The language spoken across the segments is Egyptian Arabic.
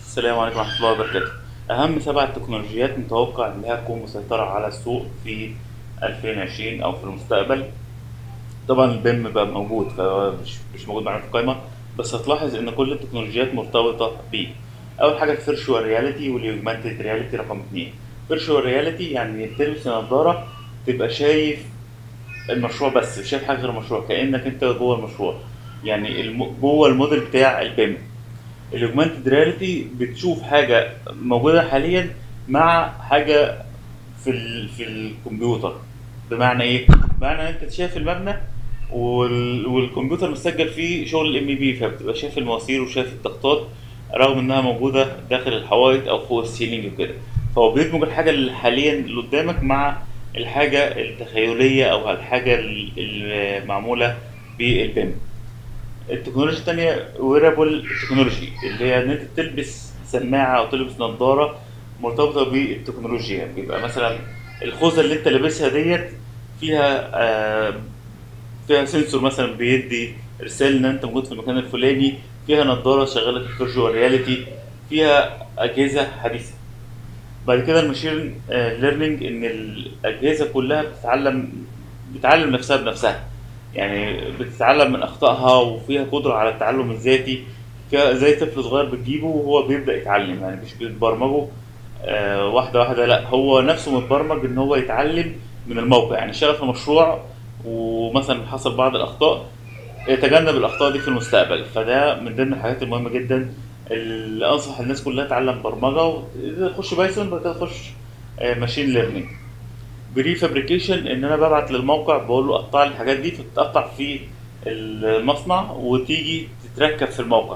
السلام عليكم ورحمة الله وبركاته أهم سبع تكنولوجيات متوقع إنها تكون مسيطرة على السوق في 2020 أو في المستقبل طبعا البيم بقى موجود فمش مش موجود معانا في القائمة بس هتلاحظ إن كل التكنولوجيات مرتبطة بيه أول حاجة الفيرشوال رياليتي واليوجمانتد رياليتي رقم اتنين فيرشوال رياليتي يعني تلبس نظارة تبقى شايف المشروع بس مش شايف حاجة غير المشروع كأنك أنت جوه المشروع يعني الم... جوه الموديل بتاع البيم الاوجمانتد رياليتي بتشوف حاجه موجوده حاليا مع حاجه في ال... في الكمبيوتر بمعنى ايه بمعنى ان انت شايف المبنى وال... والكمبيوتر مسجل فيه شغل الام بي فبتبقى شايف المواسير وشايف الضغطات رغم انها موجوده داخل الحوائط او فوق السيلينج وكده فهو بيدمج الحاجه اللي حاليا اللي قدامك مع الحاجه التخيليه او الحاجه ال- المعموله بالبيم التكنولوجيا التانية ويرابل تكنولوجي اللي هي ان انت تلبس سماعة او تلبس نظارة مرتبطة بالتكنولوجيا بيبقى مثلا الخوذة اللي انت لابسها ديت فيها آه فيها سنسور مثلا بيدي رسالة ان انت موجود في المكان الفلاني فيها نظارة شغالة في الفيرجوال رياليتي فيها اجهزة حديثة بعد كده الماشين ليرنينج ان الاجهزة كلها بتتعلم بتعلم نفسها بنفسها يعني بتتعلم من اخطائها وفيها قدره على التعلم الذاتي فيها زي طفل صغير بتجيبه وهو بيبدا يتعلم يعني مش بتبرمجه آه واحده واحده لا هو نفسه متبرمج ان هو يتعلم من الموقع يعني اشتغل في مشروع ومثلا حصل بعض الاخطاء يتجنب الاخطاء دي في المستقبل فده من ضمن الحاجات المهمه جدا اللي انصح الناس كلها تتعلم برمجه تخش بايثون بعد كده تخش ماشين ليرنينج بري فابريكيشن ان انا ببعت للموقع بقول له قطع لي الحاجات دي فتتقطع في المصنع وتيجي تتركب في الموقع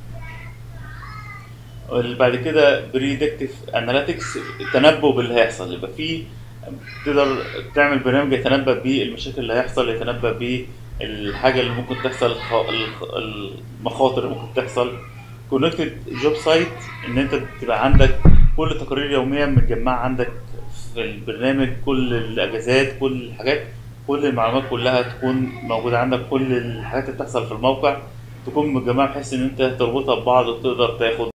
بعد كده بريدكتيف اناليتكس التنبؤ باللي هيحصل يبقى في تقدر تعمل برنامج يتنبأ بالمشاكل اللي هيحصل يتنبأ بالحاجة اللي ممكن تحصل المخاطر اللي ممكن تحصل كونكتد جوب سايت ان انت تبقى عندك كل تقارير يوميا متجمعة عندك في البرنامج كل الاجازات كل الحاجات كل المعلومات كلها تكون موجودة عندك كل الحاجات اللي بتحصل في الموقع تكون متجمعة بحيث ان انت تربطها ببعض وتقدر تاخد